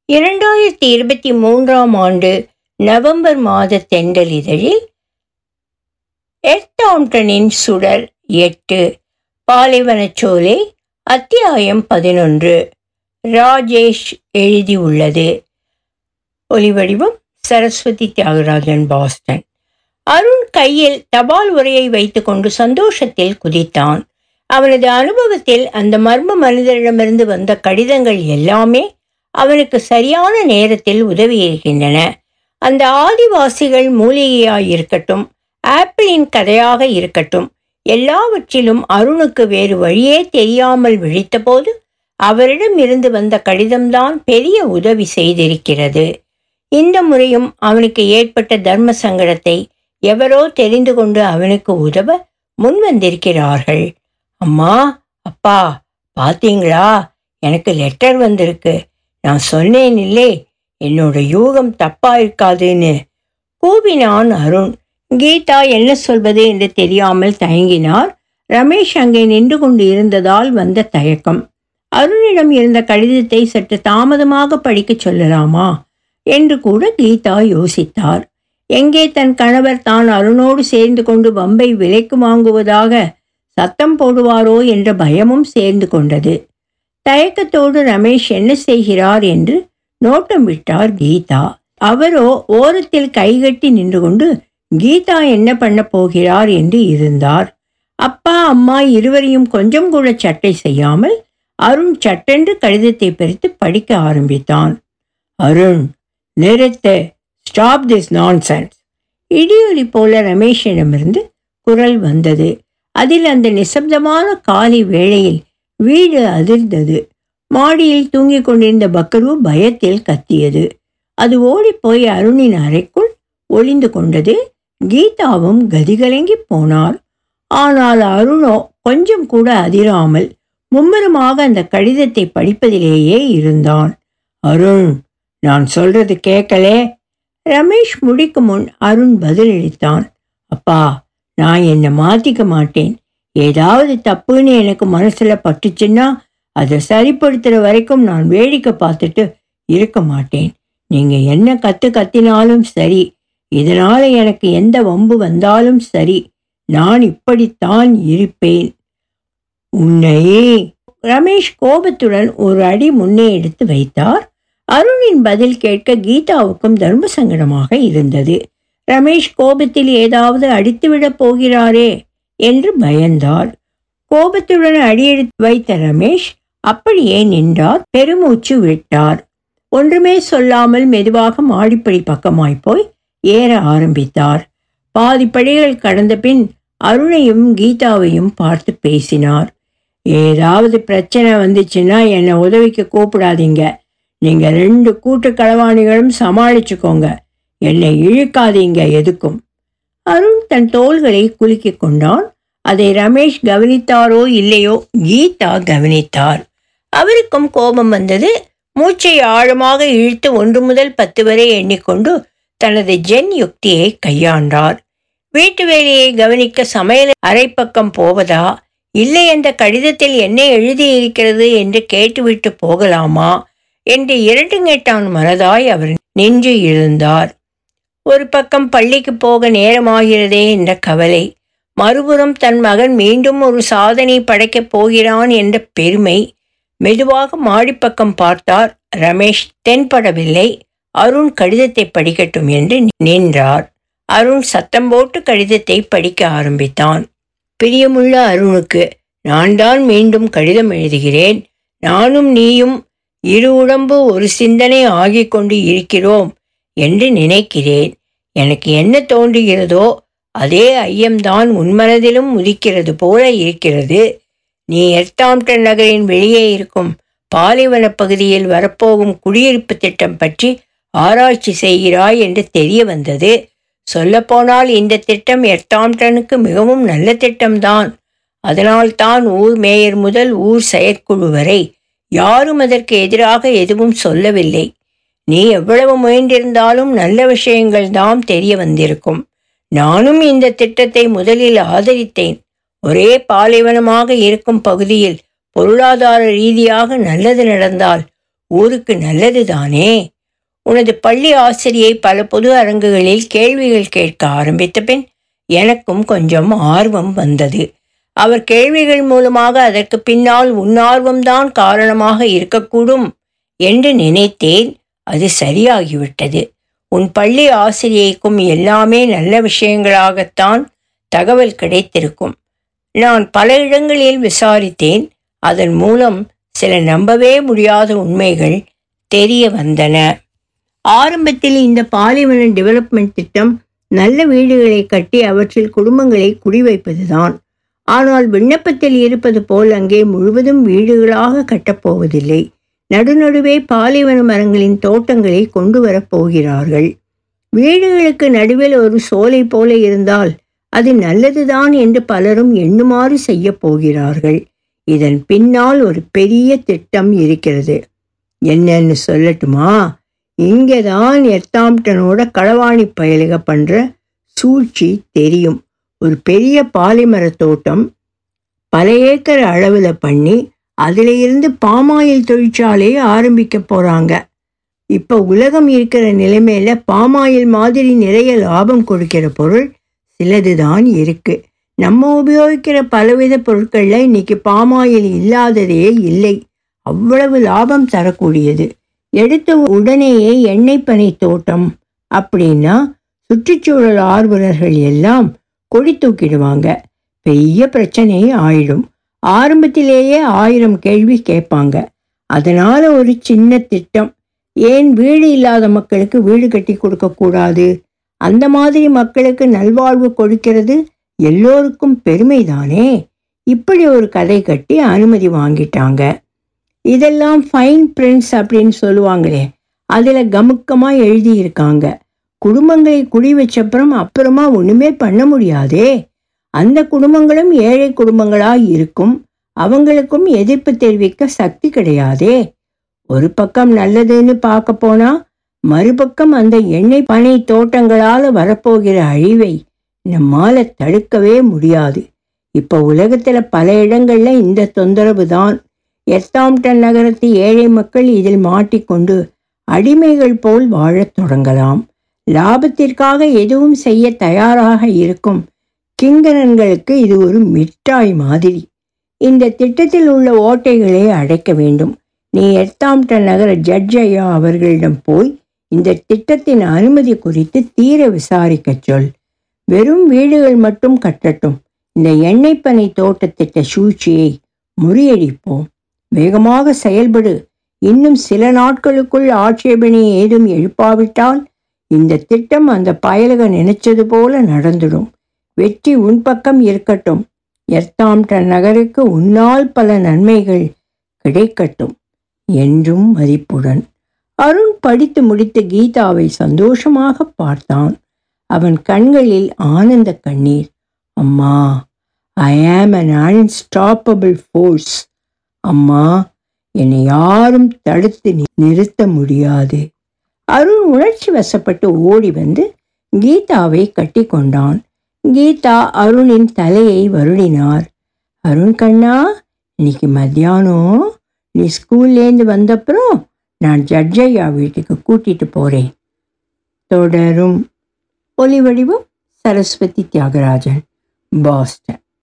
இரண்டாயிரத்தி இருபத்தி மூன்றாம் ஆண்டு நவம்பர் மாத தெண்டல் இதழில் எர்த்தாம்டனின் சுடர் எட்டு பாலைவனச்சோலை அத்தியாயம் பதினொன்று ராஜேஷ் எழுதியுள்ளது ஒலிவடிவம் சரஸ்வதி தியாகராஜன் பாஸ்டன் அருண் கையில் தபால் உரையை வைத்துக்கொண்டு சந்தோஷத்தில் குதித்தான் அவனது அனுபவத்தில் அந்த மர்ம மனிதரிடமிருந்து வந்த கடிதங்கள் எல்லாமே அவனுக்கு சரியான நேரத்தில் உதவியிருக்கின்றன அந்த ஆதிவாசிகள் மூலிகையாயிருக்கட்டும் ஆப்பிளின் கதையாக இருக்கட்டும் எல்லாவற்றிலும் அருணுக்கு வேறு வழியே தெரியாமல் விழித்தபோது அவரிடம் இருந்து வந்த கடிதம்தான் பெரிய உதவி செய்திருக்கிறது இந்த முறையும் அவனுக்கு ஏற்பட்ட தர்ம சங்கடத்தை எவரோ தெரிந்து கொண்டு அவனுக்கு உதவ முன்வந்திருக்கிறார்கள் அம்மா அப்பா பாத்தீங்களா எனக்கு லெட்டர் வந்திருக்கு நான் சொன்னேன் இல்லே என்னோட யூகம் தப்பா இருக்காதுன்னு கூவினான் அருண் கீதா என்ன சொல்வது என்று தெரியாமல் தயங்கினார் ரமேஷ் அங்கே நின்று கொண்டு இருந்ததால் வந்த தயக்கம் அருணிடம் இருந்த கடிதத்தை சற்று தாமதமாக படிக்கச் சொல்லலாமா என்று கூட கீதா யோசித்தார் எங்கே தன் கணவர் தான் அருணோடு சேர்ந்து கொண்டு பம்பை விலைக்கு வாங்குவதாக சத்தம் போடுவாரோ என்ற பயமும் சேர்ந்து கொண்டது தயக்கத்தோடு ரமேஷ் என்ன செய்கிறார் என்று நோட்டம் விட்டார் கீதா அவரோ ஓரத்தில் கைகட்டி நின்று கொண்டு கீதா என்ன பண்ண போகிறார் என்று இருந்தார் அப்பா அம்மா இருவரையும் கொஞ்சம் கூட சட்டை செய்யாமல் அருண் சட்டென்று கடிதத்தை பிரித்து படிக்க ஆரம்பித்தான் அருண் நிறுத்து ஸ்டாப் திஸ் நான்சென்ஸ் இடியொலி போல ரமேஷிடமிருந்து குரல் வந்தது அதில் அந்த நிசப்தமான காலை வேளையில் வீடு அதிர்ந்தது மாடியில் தூங்கிக் கொண்டிருந்த பக்கரு பயத்தில் கத்தியது அது ஓடிப்போய் அருணின் அறைக்குள் ஒளிந்து கொண்டது கீதாவும் கதிகலங்கி போனார் ஆனால் அருணோ கொஞ்சம் கூட அதிராமல் மும்முரமாக அந்த கடிதத்தை படிப்பதிலேயே இருந்தான் அருண் நான் சொல்றது கேட்கலே ரமேஷ் முடிக்கும் முன் அருண் பதிலளித்தான் அப்பா நான் என்னை மாத்திக்க மாட்டேன் ஏதாவது தப்புன்னு எனக்கு மனசுல பட்டுச்சுன்னா அதை சரிப்படுத்துற வரைக்கும் நான் வேடிக்கை பார்த்துட்டு இருக்க மாட்டேன் நீங்க என்ன கத்து கத்தினாலும் சரி இதனால எனக்கு எந்த வம்பு வந்தாலும் சரி நான் இப்படித்தான் இருப்பேன் உன்னை ரமேஷ் கோபத்துடன் ஒரு அடி முன்னே எடுத்து வைத்தார் அருணின் பதில் கேட்க கீதாவுக்கும் தர்ம சங்கடமாக இருந்தது ரமேஷ் கோபத்தில் ஏதாவது அடித்துவிடப் போகிறாரே என்று பயந்தார் கோபத்துடன் அடியெடுத்து வைத்த ரமேஷ் அப்படியே நின்றார் பெருமூச்சு விட்டார் ஒன்றுமே சொல்லாமல் மெதுவாக மாடிப்படி பக்கமாய் போய் ஏற ஆரம்பித்தார் பாதி படிகள் கடந்த பின் அருணையும் கீதாவையும் பார்த்து பேசினார் ஏதாவது பிரச்சனை வந்துச்சுன்னா என்னை உதவிக்கு கூப்பிடாதீங்க நீங்க ரெண்டு கூட்டு களவாணிகளும் சமாளிச்சுக்கோங்க என்னை இழுக்காதீங்க எதுக்கும் அருண் தன் தோள்களை குலுக்கிக் கொண்டான் அதை ரமேஷ் கவனித்தாரோ இல்லையோ கீதா கவனித்தார் அவருக்கும் கோபம் வந்தது மூச்சை ஆழமாக இழுத்து ஒன்று முதல் பத்து வரை எண்ணிக்கொண்டு தனது ஜென் யுக்தியை கையாண்டார் வீட்டு வேலையை கவனிக்க சமையல் அரைப்பக்கம் போவதா இல்லை என்ற கடிதத்தில் என்ன எழுதியிருக்கிறது என்று கேட்டுவிட்டு போகலாமா என்று இரண்டுங்கேட்டான் மனதாய் அவர் நின்று இருந்தார் ஒரு பக்கம் பள்ளிக்கு போக நேரமாகிறதே என்ற கவலை மறுபுறம் தன் மகன் மீண்டும் ஒரு சாதனை படைக்கப் போகிறான் என்ற பெருமை மெதுவாக மாடிப்பக்கம் பார்த்தார் ரமேஷ் தென்படவில்லை அருண் கடிதத்தை படிக்கட்டும் என்று நின்றார் அருண் சத்தம் போட்டு கடிதத்தை படிக்க ஆரம்பித்தான் பிரியமுள்ள அருணுக்கு நான் தான் மீண்டும் கடிதம் எழுதுகிறேன் நானும் நீயும் இரு உடம்பு ஒரு சிந்தனை ஆகிக் கொண்டு இருக்கிறோம் என்று நினைக்கிறேன் எனக்கு என்ன தோன்றுகிறதோ அதே ஐயம்தான் உன்மனதிலும் உதிக்கிறது போல இருக்கிறது நீ எர்த்தாம்டன் நகரின் வெளியே இருக்கும் பாலைவன பகுதியில் வரப்போகும் குடியிருப்பு திட்டம் பற்றி ஆராய்ச்சி செய்கிறாய் என்று தெரிய வந்தது சொல்லப்போனால் இந்த திட்டம் எர்த்தாம்டனுக்கு மிகவும் நல்ல திட்டம்தான் அதனால் தான் ஊர் மேயர் முதல் ஊர் செயற்குழு வரை யாரும் அதற்கு எதிராக எதுவும் சொல்லவில்லை நீ எவ்வளவு முயன்றிருந்தாலும் நல்ல விஷயங்கள் தான் தெரிய வந்திருக்கும் நானும் இந்த திட்டத்தை முதலில் ஆதரித்தேன் ஒரே பாலைவனமாக இருக்கும் பகுதியில் பொருளாதார ரீதியாக நல்லது நடந்தால் ஊருக்கு நல்லது தானே உனது பள்ளி ஆசிரியை பல பொது அரங்குகளில் கேள்விகள் கேட்க ஆரம்பித்த பின் எனக்கும் கொஞ்சம் ஆர்வம் வந்தது அவர் கேள்விகள் மூலமாக அதற்கு பின்னால் உன்னார்வம்தான் காரணமாக இருக்கக்கூடும் என்று நினைத்தேன் அது சரியாகிவிட்டது உன் பள்ளி ஆசிரியைக்கும் எல்லாமே நல்ல விஷயங்களாகத்தான் தகவல் கிடைத்திருக்கும் நான் பல இடங்களில் விசாரித்தேன் அதன் மூலம் சில நம்பவே முடியாத உண்மைகள் தெரிய வந்தன ஆரம்பத்தில் இந்த பாலிமன் டெவலப்மெண்ட் திட்டம் நல்ல வீடுகளை கட்டி அவற்றில் குடும்பங்களை குடிவைப்பதுதான் ஆனால் விண்ணப்பத்தில் இருப்பது போல் அங்கே முழுவதும் வீடுகளாக கட்டப்போவதில்லை நடுநடுவே பாலைவன மரங்களின் தோட்டங்களை கொண்டு வரப் போகிறார்கள் வீடுகளுக்கு நடுவில் ஒரு சோலை போல இருந்தால் அது நல்லதுதான் என்று பலரும் எண்ணுமாறு செய்ய போகிறார்கள் இதன் பின்னால் ஒரு பெரிய திட்டம் இருக்கிறது என்னன்னு சொல்லட்டுமா இங்கே தான் எர்த்தாம்டனோட களவாணி பயலுக பண்ணுற சூழ்ச்சி தெரியும் ஒரு பெரிய பாலிமர தோட்டம் பல ஏக்கர் அளவில் பண்ணி அதில் இருந்து பாமாயில் தொழிற்சாலையை ஆரம்பிக்க போகிறாங்க இப்போ உலகம் இருக்கிற நிலைமையில பாமாயில் மாதிரி நிறைய லாபம் கொடுக்கிற பொருள் சிலது தான் இருக்கு நம்ம உபயோகிக்கிற பலவித பொருட்களில் இன்னைக்கு பாமாயில் இல்லாததே இல்லை அவ்வளவு லாபம் தரக்கூடியது எடுத்த உடனேயே எண்ணெய் பனை தோட்டம் அப்படின்னா சுற்றுச்சூழல் ஆர்வலர்கள் எல்லாம் கொடி தூக்கிடுவாங்க பெரிய பிரச்சனை ஆயிடும் ஆரம்பத்திலேயே ஆயிரம் கேள்வி கேட்பாங்க அதனால ஒரு சின்ன திட்டம் ஏன் வீடு இல்லாத மக்களுக்கு வீடு கட்டி கொடுக்கக்கூடாது அந்த மாதிரி மக்களுக்கு நல்வாழ்வு கொடுக்கிறது எல்லோருக்கும் பெருமைதானே இப்படி ஒரு கதை கட்டி அனுமதி வாங்கிட்டாங்க இதெல்லாம் ஃபைன் பிரிண்ட்ஸ் அப்படின்னு சொல்லுவாங்களே அதில் கமுக்கமாக எழுதியிருக்காங்க குடும்பங்களை குடி வச்சப்புறம் அப்புறமா ஒன்றுமே பண்ண முடியாதே அந்த குடும்பங்களும் ஏழை குடும்பங்களாக இருக்கும் அவங்களுக்கும் எதிர்ப்பு தெரிவிக்க சக்தி கிடையாதே ஒரு பக்கம் நல்லதுன்னு பார்க்க போனா மறுபக்கம் அந்த எண்ணெய் பனை தோட்டங்களால் வரப்போகிற அழிவை நம்மால தடுக்கவே முடியாது இப்போ உலகத்தில் பல இடங்கள்ல இந்த தொந்தரவு தான் எர்த்தாம்டன் நகரத்து ஏழை மக்கள் இதில் மாட்டிக்கொண்டு அடிமைகள் போல் வாழத் தொடங்கலாம் லாபத்திற்காக எதுவும் செய்ய தயாராக இருக்கும் கிங்கரன்களுக்கு இது ஒரு மிட்டாய் மாதிரி இந்த திட்டத்தில் உள்ள ஓட்டைகளை அடைக்க வேண்டும் நீ எர்த்தாம்டன் நகர ஜட்ஜ் ஐயா அவர்களிடம் போய் இந்த திட்டத்தின் அனுமதி குறித்து தீர விசாரிக்கச் சொல் வெறும் வீடுகள் மட்டும் கட்டட்டும் இந்த எண்ணெய் பனை தோட்டத்திட்ட சூழ்ச்சியை முறியடிப்போம் வேகமாக செயல்படு இன்னும் சில நாட்களுக்குள் ஆட்சேபனை ஏதும் எழுப்பாவிட்டால் இந்த திட்டம் அந்த பயலுக நினைச்சது போல நடந்துடும் வெற்றி உன் பக்கம் இருக்கட்டும் எர்த்தாம்டன் நகருக்கு உன்னால் பல நன்மைகள் கிடைக்கட்டும் என்றும் மதிப்புடன் அருண் படித்து முடித்து கீதாவை சந்தோஷமாக பார்த்தான் அவன் கண்களில் ஆனந்த கண்ணீர் அம்மா ஐ ஆம் அன் அன்ஸ்டாப்பபிள் ஃபோர்ஸ் அம்மா என்னை யாரும் தடுத்து நி- நிறுத்த முடியாது அருண் உணர்ச்சி வசப்பட்டு ஓடி வந்து கீதாவை கட்டி கொண்டான் கீதா அருணின் தலையை வருடினார் அருண் கண்ணா இன்னைக்கு மத்தியானம் நீ ஸ்கூல்லேருந்து வந்தப்புறம் நான் ஜட்ஜையா வீட்டுக்கு கூட்டிட்டு போறேன் தொடரும் ஒலி வடிவம் சரஸ்வதி தியாகராஜன் பாஸ்டன்